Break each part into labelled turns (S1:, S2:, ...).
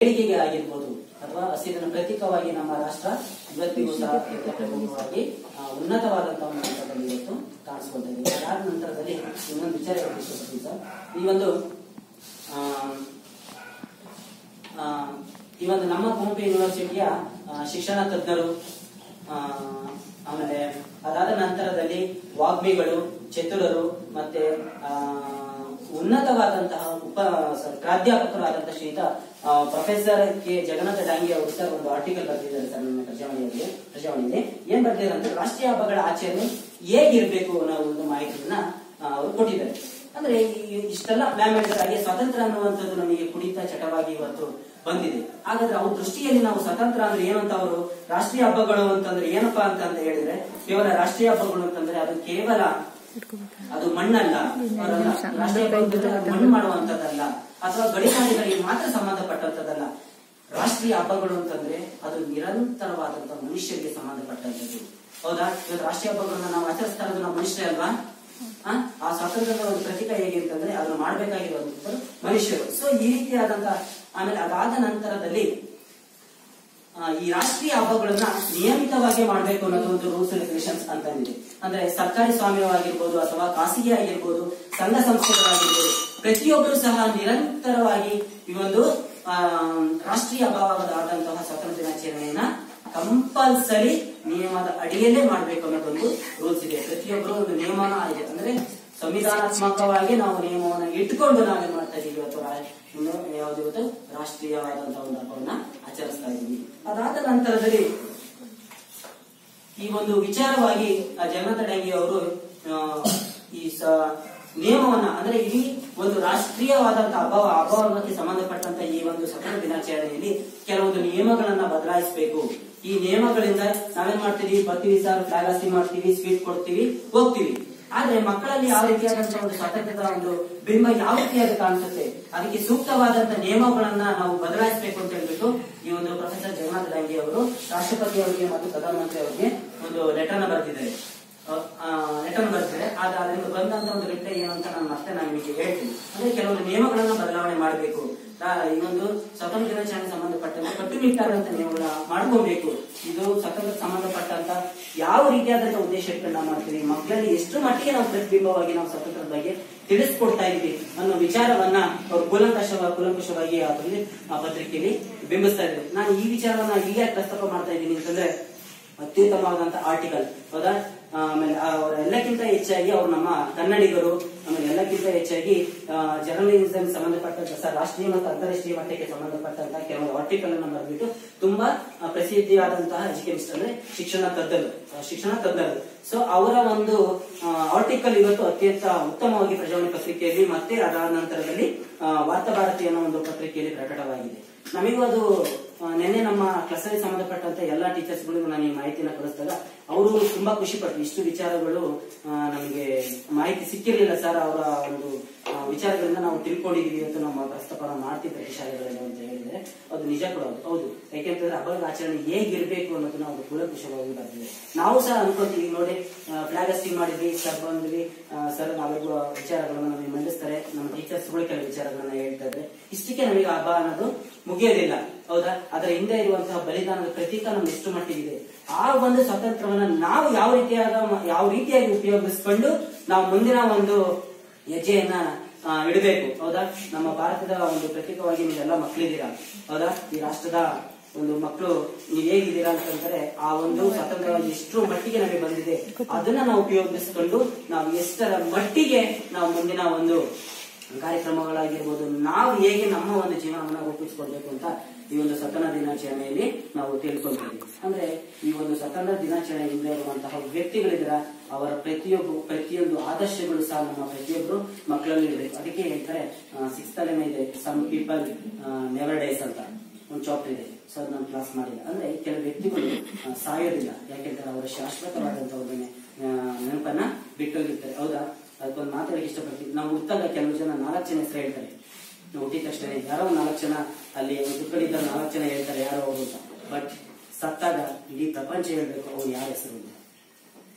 S1: ಬೇಡಿಕೆಗೆ ಆಗಿರ್ಬೋದು ಅಥವಾ ಹಸಿರಿನ ಪ್ರತೀಕವಾಗಿ ನಮ್ಮ ರಾಷ್ಟ್ರ ಇವತ್ತಿಗೂ ಸಹ ಪ್ರಮುಖವಾಗಿ ಆ, ಉನ್ನತವಾದಂತಹ ಒಂದು ಹಂತದಲ್ಲಿ ಇವತ್ತು ಕಾಣಿಸ್ಕೊಳ್ತಾ ಇದೆ ಅದಾದ ನಂತರದಲ್ಲಿ ಇನ್ನೊಂದು ವಿಚಾರ ಹೇಳಕ್ಕೆ ಇಷ್ಟಪಡ್ತೀನಿ ಸರ್ ಈ ಒಂದು ಆ, ಆ, ಈ ಒಂದು ನಮ್ಮ ಕುವೆಂಪು ಯೂನಿವರ್ಸಿಟಿಯ ಆ, ಶಿಕ್ಷಣ ತಜ್ಞರು ಆ, ಆಮೇಲೆ ಅದಾದ ನಂತರದಲ್ಲಿ ವಾಗ್ಮಿಗಳು ಚತುರರು ಮತ್ತೆ ಆ, ಉನ್ನತವಾದಂತಹ ಉಪ sorry, ಪ್ರಾಧ್ಯಾಪಕರು ಆದಂತಹ ಶ್ರೀಯುತ ಆ, ಪ್ರೊಫೆಸರ್ ಕೆ ಜಗನ್ನಾಥ ಡಾಂಗಿ ಅವರು ಸರ್ ಒಂದು ಆರ್ಟಿಕಲ್ ಬರೆದಿದ್ದಾರೆ ಸರ್ ನನ್ನ ಪ್ರಜಾವಣಿಯಲ್ಲಿ ಪ್ರಜಾವಣಿಯಲ್ಲಿ ಏನ್ ಬರ್ದಿದ್ದಾರೆ ಅಂದ್ರೆ ರಾಷ್ಟ್ರೀಯ ಹಬ್ಬಗಳ ಆಚರಣೆ ಹೇಗಿರ್ಬೇಕು ಅನ್ನೋ ಒಂದು ಮಾಹಿತಿಯನ್ನ ಆ, ಅವರು ಕೊಟ್ಟಿದ್ದಾರೆ ಅಂದ್ರೆ ಈ ಇಷ್ಟೆಲ್ಲ ಮ್ಯಾಮ್ ಹಾಗೆ ಸ್ವಾತಂತ್ರ್ಯ ಅನ್ನುವಂಥದ್ದು ನಮಗೆ ಕುಡಿತ ಚಟವಾಗಿ ಇವತ್ತು ಬಂದಿದೆ ಹಾಗಾದ್ರೆ ಅವ್ರ ದೃಷ್ಟಿಯಲ್ಲಿ ನಾವು ಸ್ವತಂತ್ರ ಅಂದ್ರೆ ಏನು ಅಂತ ಅವರು ರಾಷ್ಟ್ರೀಯ ಹಬ್ಬಗಳು ಅಂತಂದ್ರೆ ಏನಪ್ಪಾ ಅಂತ ಅಂತ ಹೇಳಿದ್ರೆ ಕೇವಲ ರಾಷ್ಟ್ರೀಯ ಹಬ್ಬಗಳು ಅಂತಂದ್ರೆ ಅದು ಕೇವಲ ಅದು ಮಣ್ಣಲ್ಲ ಅವರಲ್ಲ. ರಾಷ್ಟ್ರೀಯ ಹಬ್ಬಗಳು ಅದು ಮಣ್ಣು ಮಾಡುವಂತದ್ದಲ್ಲ ಅಥವಾ ಗಡಿನಾಡಿಗಳಿಗೆ ಮಾತ್ರ ಸಂಬಂಧಪಟ್ಟಂತದ್ದಲ್ಲ ರಾಷ್ಟ್ರೀಯ ಹಬ್ಬಗಳು ಅಂತಂದ್ರೆ ಅದು ನಿರಂತರವಾದಂತಹ ಮನುಷ್ಯರಿಗೆ ಸಂಬಂಧಪಟ್ಟಂತದ್ದು ಹೌದಾ ಇವತ್ತು ರಾಷ್ಟ್ರೀಯ ಹಬ್ಬಗಳನ್ನ ನಾವು ಆಚರಿಸ್ತಾ ಇರೋದು ನಾವು ಮನುಷ್ಯರೇ ಅಲ್ವಾ ಆ? ಆ ಸ್ವಾತಂತ್ರ್ಯದ ಒಂದು ಪ್ರತೀಕ ಹೇಗೆ ಅಂತಂದ್ರೆ ಅದನ್ನು ಮಾಡ್ಬೇಕಾಗಿರುವಂತದ್ದು ಮನುಷ್ಯರು ಸೊ ಈ ರೀತಿಯಾದಂತಹ ಆಮೇಲೆ ಅದಾದ ನಂತರದಲ್ಲಿ ಆ, ಈ ರಾಷ್ಟ್ರೀಯ ಹಬ್ಬಗಳನ್ನ ನಿಯಮಿತವಾಗಿ ಮಾಡಬೇಕು ಅನ್ನೋದು ಒಂದು ರೂಲ್ಸ್ ರೆಗ್ಯುಲೇಷನ್ಸ್ ಅಂತ ಇದೆ ಅಂದ್ರೆ ಸರ್ಕಾರಿ ಸ್ವಾಮ್ಯವಾಗಿರ್ಬೋದು ಅಥವಾ ಖಾಸಗಿ ಆಗಿರ್ಬೋದು ಸಂಘ ಸಂಸ್ಥೆಗಳಾಗಿರ್ಬೋದು ಪ್ರತಿಯೊಬ್ಬರು ಸಹ ನಿರಂತರವಾಗಿ ಈ ಒಂದು ಆ, ರಾಷ್ಟ್ರೀಯ ಹಬ್ಬವಾದಂತಹ ಸ್ವಾತಂತ್ರ್ಯ ದಿನಾಚರಣೆಯನ್ನ ಕಂಪಲ್ಸರಿ ನಿಯಮದ ಅಡಿಯಲ್ಲೇ ಮಾಡಬೇಕು ಅನ್ನೋದೊಂದು ರೂಲ್ಸ್ ಇದೆ ಪ್ರತಿಯೊಬ್ಬರು ಒಂದು ನಿಯಮನ ಇದೆ ಅಂದ್ರೆ ಸಂವಿಧಾನಾತ್ಮಕವಾಗಿ ನಾವು ನಿಯಮವನ್ನು ಇಟ್ಕೊಂಡು ನಾವೇನ್ ಮಾಡ್ತಾ ಇದೀವಿ ಇವತ್ತು ರಾ- ಇನ್ನು ಯಾವ್ದು ಇವತ್ತು ರಾಷ್ಟ್ರೀಯವಾದಂತಹ ಒಂದು ಹಬ್ಬವನ್ನ ಆಚರಿಸ್ತಾ ಇದೀವಿ ಅದಾದ ನಂತರದಲ್ಲಿ ಈ ಒಂದು ವಿಚಾರವಾಗಿ ಆ ಜಗನ್ನಾಥ ಡಂಗಿ ಅವರು ಆ, ಈ ಸ- ನಿಯಮವನ್ನ ಅಂದ್ರೆ ಇಡೀ ಒಂದು ರಾಷ್ಟ್ರೀಯವಾದಂತಹ ಹಬ್ಬ ಹಬ್ಬಕ್ಕೆ ಸಂಬಂಧಪಟ್ಟಂತ ಈ ಒಂದು ಸ್ವತಂತ್ರ ದಿನಾಚರಣೆಯಲ್ಲಿ ಕೆಲವೊಂದು ನಿಯಮಗಳನ್ನ ಬದಲಾಯಿಸಬೇಕು ಈ ನಿಯಮಗಳಿಂದ ನಾವೇನ್ ಮಾಡ್ತೀವಿ ಬರ್ತೀವಿ ಸರ್ ಫ್ಲಾಗ್ ಹಾಸ್ಟಿಂಗ್ ಮಾಡ್ತೀವಿ ಸ್ವೀಟ್ ಕೊಡ್ತೀವಿ ಹೋಗ್ತೀವಿ ಆದ್ರೆ ಮಕ್ಕಳಲ್ಲಿ ಯಾವ ರೀತಿಯಾದಂತಹ ಒಂದು ಸ್ವಾತಂತ್ರ್ಯದ ಒಂದು ಬಿಂಬ ಯಾವ ರೀತಿಯಾಗಿ ಕಾಣಿಸುತ್ತೆ ಅದಕ್ಕೆ ಸೂಕ್ತವಾದಂತಹ ನಿಯಮಗಳನ್ನ ನಾವು ಬದಲಾಯಿಸಬೇಕು ಅಂತ ಹೇಳ್ಬಿಟ್ಟು ಈ ಒಂದು ಪ್ರೊಫೆಸರ್ ಜಗನ್ನಾಥ ಡಂಗಿ ಅವರು ರಾಷ್ಟ್ರಪತಿ ಅವರಿಗೆ ಮತ್ತು ಪ್ರಧಾನಮಂತ್ರಿ ಅವರಿಗೆ ಒಂದು ಲೆಟರ್ ನ ಬರೆದಿದ್ದಾರೆ ಲೆಟರ್ ಬರ್ತದೆ ಆದ್ರೆ ಅದರಿಂದ ಬಂದಂತ ಒಂದು ರಿಪ್ಲೈ ಏನು ಅಂತ ನಾನು ಮತ್ತೆ ನಾನು ನಿಮಗೆ ಹೇಳ್ತೀನಿ ಅಂದ್ರೆ ಕೆಲವೊಂದು ನಿಯಮಗಳನ್ನ ಬದಲಾವಣೆ ಮಾಡಬೇಕು ಈ ಒಂದು ಸ್ವತಂತ್ರ ದಿನಾಚರಣೆ ಸಂಬಂಧಪಟ್ಟಂತೆ ಕಟ್ಟುನಿಟ್ಟಾದಂತ ನಿಯಮಗಳನ್ನ ಮಾಡ್ಕೋಬೇಕು ಇದು ಸ್ವತಂತ್ರ ಸಂಬಂಧಪಟ್ಟಂತ ಯಾವ ರೀತಿಯಾದಂತ ಉದ್ದೇಶ ಇಟ್ಕೊಂಡು ನಾವು ಮಾಡ್ತೀವಿ ಮಕ್ಕಳಲ್ಲಿ ಎಷ್ಟು ಮಟ್ಟಿಗೆ ನಾವು ಪ್ರತಿಬಿಂಬವಾಗಿ ನಾವು ಸ್ವತಂತ್ರದ ಬಗ್ಗೆ ತಿಳಿಸ್ಕೊಡ್ತಾ ಇದ್ವಿ ಅನ್ನೋ ವಿಚಾರವನ್ನ ಅವರು ಕೂಲಂಕಷ ಕೂಲಂಕಷವಾಗಿ ಅದರಲ್ಲಿ ಆ ಪತ್ರಿಕೆಯಲ್ಲಿ ಬಿಂಬಿಸ್ತಾ ಇದ್ರು ನಾನು ಈ ವಿಚಾರವನ್ನ ಈಗ ಯಾಕೆ ಪ್ರಸ್ತಾಪ ಮಾಡ್ತಾ ಇದ್ದೀನಿ ಅಂತಂದ್ರೆ ಅತ್ಯುತ್ತಮವಾದಂತ ಆರ್ಟಿಕಲ್ ಹೌದಾ ಆಮೇಲೆ ಅವರ ಎಲ್ಲಕ್ಕಿಂತ ಹೆಚ್ಚಾಗಿ ಅವ್ರು ನಮ್ಮ ಕನ್ನಡಿಗರು ಆಮೇಲೆ ಎಲ್ಲಕ್ಕಿಂತ ಹೆಚ್ಚಾಗಿ ಜರ್ನಲಿಸಂ ಸಂಬಂಧಪಟ್ಟಂತ ಸಹ ರಾಷ್ಟ್ರೀಯ ಮತ್ತು ಅಂತಾರಾಷ್ಟ್ರೀಯ ಮಟ್ಟಕ್ಕೆ ಸಂಬಂಧಪಟ್ಟಂತಹ ಕೆಲವೊಂದು ಆರ್ಟಿಕಲ್ ಅನ್ನು ಬರೆದ್ಬಿಟ್ಟು ತುಂಬಾ ಆ, ಪ್ರಸಿದ್ಧಿಯಾದಂತಹ ಎಜುಕೇಶನ್ ಅಂದ್ರೆ ಶಿಕ್ಷಣ ತಜ್ಞರು ಆ, ಶಿಕ್ಷಣ ತಜ್ಞರು ಸೊ ಅವರ ಒಂದು ಆರ್ಟಿಕಲ್ ಇವತ್ತು ಅತ್ಯಂತ ಉತ್ತಮವಾಗಿ ಪ್ರಜಾವಾಣಿ ಪತ್ರಿಕೆಯಲ್ಲಿ ಮತ್ತೆ ಅದಾದ ನಂತರದಲ್ಲಿ ಆ, ವಾರ್ತಾ ಭಾರತಿ ಅನ್ನೋ ಒಂದು ಪತ್ರಿಕೆಯಲ್ಲಿ ಪ್ರಕಟವಾಗಿದೆ ನಮಗೂ ಅದು ಆ, ನಿನ್ನೆ ನಮ್ಮ ಕ್ಲಾಸಲ್ಲಿ ಸಂಬಂಧಪಟ್ಟಂತ ಎಲ್ಲಾ ಟೀಚರ್ಸ್ಗಳಿಗೂ ನಾನು ಈ ಮಾಹಿತಿನ ಕಳಿಸಿದಾಗ ಅವರು ತುಂಬಾ ಖುಷಿ ಪಟ್ರು ಇಷ್ಟು ವಿಚಾರಗಳು ಆ, ನಮಗೆ ಮಾಹಿತಿ ಸಿಕ್ಕಿರ್ಲಿಲ್ಲ ಸರ್ ಅವರ ಒಂದು ಆ, ವಿಚಾರಗಳಿಂದ ನಾವು ತಿಳ್ಕೊಂಡಿದೀವಿ ಅಂತ ನಮ್ಮ ಪ್ರಸ್ತಾಪನ ಮಾಡ್ತಿದ್ದಾರೆ ಶಾಲೆಗಳಲ್ಲಿ ಅಂತ ಹೇಳಿದ್ರೆ ಅದು ನಿಜ ಕೂಡ ಹೌದು ಹೌದು ಯಾಕೆಂತಂದ್ರೆ ಹಬ್ಬದ ಆಚರಣೆ ಹೇಗಿರ್ಬೇಕು ಅನ್ನೋದನ್ನ ಅವರು ಕೂಲಂಕುಷವಾಗಿ ಬರ್ತಿದೆ ನಾವು ಸಹ ಅನ್ಕೋತೀವಿ ನೋಡಿ ಫ್ಲಾಗ್ ಹಾಸ್ಟಿಂಗ್ ಮಾಡಿದ್ವಿ ಸರ್ ಬಂದ್ವಿ ಸರ್ ನಾವೆಲ್ಲ ವಿಚಾರಗಳನ್ನ ನಮಗೆ ಮಂಡಿಸ್ತಾರೆ ನಮ್ಮ ಟೀಚರ್ಸ್ಗಳು ಕೆಲವು ವಿಚಾರಗಳನ್ನ ಹೇಳ್ತಾ ಇದ್ರೆ ಇಷ್ಟಕ್ಕೆ ನಮಗೆ ಹಬ್ಬ ಅನ್ನೋದು ಮುಗಿಯೋದಿಲ್ಲ ಹೌದಾ ಅದರ ಹಿಂದೆ ಇರುವಂತಹ ಬಲಿದಾನದ ಪ್ರತೀಕ ನಮ್ಗೆ ಎಷ್ಟು ಮಟ್ಟಿಗಿದೆ ಆ ಒಂದು ಸ್ವಾತಂತ್ರ್ಯವನ್ನ ನಾವು ಯಾವ ರೀತಿಯಾದ ಯಾವ ರೀತಿಯಾಗಿ ಉಪಯೋಗಿಸ್ಕೊಂಡು ನಾವು ಮುಂದಿನ ಒಂದು ಹೆಜ್ಜೆಯನ್ನ ಆ, ಇಡಬೇಕು ಹೌದಾ ನಮ್ಮ ಭಾರತದ ಒಂದು ಪ್ರತೀಕವಾಗಿ ನೀವೆಲ್ಲ ಮಕ್ಕಳಿದ್ದೀರಾ ಹೌದಾ ಈ ರಾಷ್ಟ್ರದ ಒಂದು ಮಕ್ಕಳು ನೀವು ಹೇಗಿದ್ದೀರಾ ಅಂತಂದ್ರೆ ಆ ಒಂದು ಸ್ವಾತಂತ್ರ್ಯ ಎಷ್ಟು ಮಟ್ಟಿಗೆ ನಮಗೆ ಬಂದಿದೆ ಅದನ್ನ ನಾವು ಉಪಯೋಗಿಸ್ಕೊಂಡು ನಾವು ಎಷ್ಟರ ಮಟ್ಟಿಗೆ ನಾವು ಮುಂದಿನ ಒಂದು ಕಾರ್ಯಕ್ರಮಗಳಾಗಿರ್ಬೋದು ನಾವು ಹೇಗೆ ನಮ್ಮ ಒಂದು ಜೀವನವನ್ನ ರೂಪಿಸ್ಕೊಳ್ಬೇಕು ಅಂತ ಈ ಒಂದು ಸ್ವತಂತ್ರ ದಿನಾಚರಣೆಯಲ್ಲಿ ನಾವು ತಿಳ್ಕೊಳ್ತೀವಿ ಅಂದ್ರೆ ಈ ಒಂದು ಸ್ವತಂತ್ರ ದಿನಾಚರಣೆ ಹಿಂದೆ ಇರುವಂತಹ ವ್ಯಕ್ತಿಗಳಿದ್ರ ಅವರ ಪ್ರತಿಯೊಬ್ಬ ಪ್ರತಿಯೊಂದು ಆದರ್ಶಗಳು ಸಹ ನಮ್ಮ ಪ್ರತಿಯೊಬ್ಬರು ಮಕ್ಕಳಲ್ಲಿ ಇರಬೇಕು ಅದಕ್ಕೆ ಹೇಳ್ತಾರೆ ಸಿಕ್ಸ್ ಅಲ್ಲೇನೆ ಇದೆ ಸಮ್ ಪೀಪಲ್ ನೆವರ್ ಡೇಸ್ ಅಂತ ಒಂದು ಚಾಪ್ಟರ್ ಇದೆ ಸೊ ಅದು ನಾನು ಕ್ಲಾಸ್ ಮಾಡಿಲ್ಲ ಅಂದ್ರೆ ಕೆಲವು ವ್ಯಕ್ತಿಗಳು ಆ, ಸಾಯೋದಿಲ್ಲ ಯಾಕೆಂದ್ರೆ ಅವರ ಶಾಶ್ವತವಾದಂತಹ ಒಂದು ನೆ- ಆ, ನೆನಪನ್ನ ಬಿಟ್ಟೋಗಿರ್ತಾರೆ ಹೌದಾ ಅದಕ್ಕೊಂದು ಮಾತಾಡಕ್ಕೆ ಇಷ್ಟಪಡ್ತೀನಿ ನಾವು ಹುಟ್ಟಾಗ ಕೆಲವು ಜನ ನಾಲ್ಕು ಜನ ಹೆಸರು ಹೇಳ್ತಾರೆ ನಾವು ಹುಟ್ಟಿದ ತಕ್ಷಣ ಯಾರೋ ಒಂದು ನಾಲ್ಕು ಜನ ಅಲ್ಲಿ ದುಡ್ಡಿದ್ದ ನಾಲ್ಕು ಜನ ಹೇಳ್ತಾರೆ ಯಾರೋ ಅವರು ಅಂತ ಬಟ್ ಸತ್ತಾಗ ಇಡೀ ಪ್ರಪಂಚ ಹೇಳ್ಬೇಕು ಅವ್ರು ಯಾರ ಹೆಸರು ಅಂತ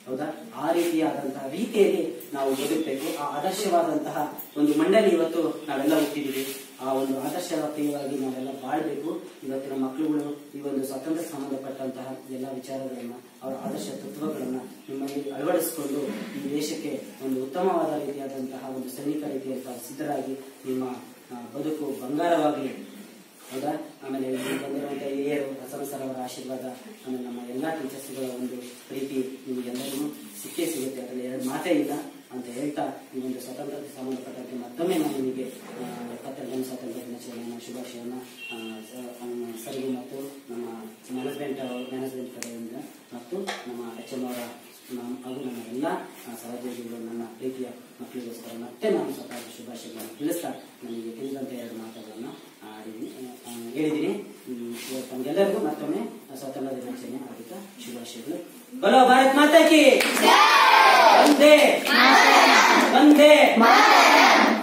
S1: ಹೌದಾ ಆ ರೀತಿಯಾದಂತಹ ರೀತಿಯಲ್ಲಿ ನಾವು ಬದುಕಬೇಕು ಆ ಆದರ್ಶವಾದಂತಹ ಒಂದು ಮಂಡಳಿ ಇವತ್ತು ನಾವೆಲ್ಲ ಹುಟ್ಟಿದೀವಿ ಆ ಒಂದು ಆದರ್ಶದ ಪ್ರಿಯವಾಗಿ ನಾವೆಲ್ಲ ಬಾಳ್ಬೇಕು ಇವತ್ತಿನ ಮಕ್ಕಳುಗಳು ಈ ಒಂದು ಸ್ವಾತಂತ್ರ್ಯ ಸಂಬಂಧಪಟ್ಟಂತಹ ಎಲ್ಲ ವಿಚಾರಗಳನ್ನ ಅವರ ಆದರ್ಶ ತತ್ವಗಳನ್ನ ನಿಮ್ಮಲ್ಲಿ ಅಳವಡಿಸಿಕೊಂಡು ಈ ದೇಶಕ್ಕೆ ಒಂದು ಉತ್ತಮವಾದ ರೀತಿಯಾದಂತಹ ಒಂದು ಸೈನಿಕ ರೀತಿಯಂತಹ ಸಿದ್ಧರಾಗಿ ನಿಮ್ಮ ಆ, ಬದುಕು ಬಂಗಾರವಾಗಲಿ ಹೌದಾ ಆಮೇಲೆ ಇಲ್ಲಿ ಬಂದಿರುವಂತಹ ಹಿರಿಯರು ಸರ್ ಅವರ ಆಶೀರ್ವಾದ ಆಮೇಲೆ ನಮ್ಮ ಎಲ್ಲಾ ಟೀಚರ್ಸ್ಗಳ ಒಂದು ಪ್ರೀತಿ ನಿಮಗೆಲ್ಲರಿಗೂ ಸಿಕ್ಕೇ ಸಿಗುತ್ತೆ ಅದರಲ್ಲಿ ಎರಡು ಮಾತೇ ಇಲ್ಲ ಅಂತ ಹೇಳ್ತಾ ಈ ಒಂದು ಸ್ವಾತಂತ್ರ್ಯಕ್ಕೆ ಸಂಬಂಧಪಟ್ಟಂತೆ ಮತ್ತೊಮ್ಮೆ ನಾನು ನಿಮಗೆ ಆ, ಎಪ್ಪತ್ತೆರಡನೇ ಸ್ವಾತಂತ್ರ್ಯ ದಿನಾಚರಣೆಯ ಶುಭಾಶಯವನ್ನು ಆ, ಸ- ನಮ್ಮ ಸರ್ಗೆ ಮತ್ತು ನಮ್ಮ ಮ್ಯಾನೇಜ್ಮೆಂಟ್ ಮ್ಯಾನೇಜ್ಮೆಂಟ್ ಕಡೆಯಿಂದ ಮತ್ತು ನಮ್ಮ ಎಚ್ ಎಂ ಅವರ ನಮ್ಮ ಹಾಗೂ ನಮ್ಮ ಎಲ್ಲ ಆ, ಸಹೋದ್ಯೋಗಿಗಳು ನನ್ನ ಪ್ರೀತಿಯ ಮಕ್ಕಳಿಗೋಸ್ಕರ ಮತ್ತೆ ನಾನು ಸ್ವತಃ ಶುಭಾಶಯಗಳನ್ನು ತಿಳಿಸ್ತಾ ನನಗೆ ತಿಳಿದಂತ ಎರಡು ಮಾತುಗಳನ್ನು ಆಡಿದ್ದೀನಿ ಆ, ಹೇಳಿದ್ದೀನಿ ಹ್ಮ್, ಇವತ್ತು ನಮಗೆಲ್ಲರಿಗೂ ಮತ್ತೊಮ್ಮೆ ಸ್ವಾತಂತ್ರ್ಯ ದಿನಾಚರಣೆ ಹಾರ್ದಿಕ ಶುಭಾಶಯಗಳು ಬಲೋ ಭಾರತ್ ಮಾತಾ ಕಿ ಒಂದೇ ಒಂದೇ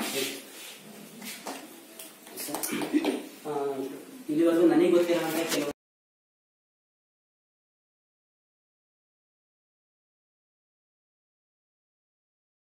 S1: ಇಲ್ಲಿವರೆಗೂ ನನಗೆ ಗೊತ್ತಿರೋ ಕೆಲವು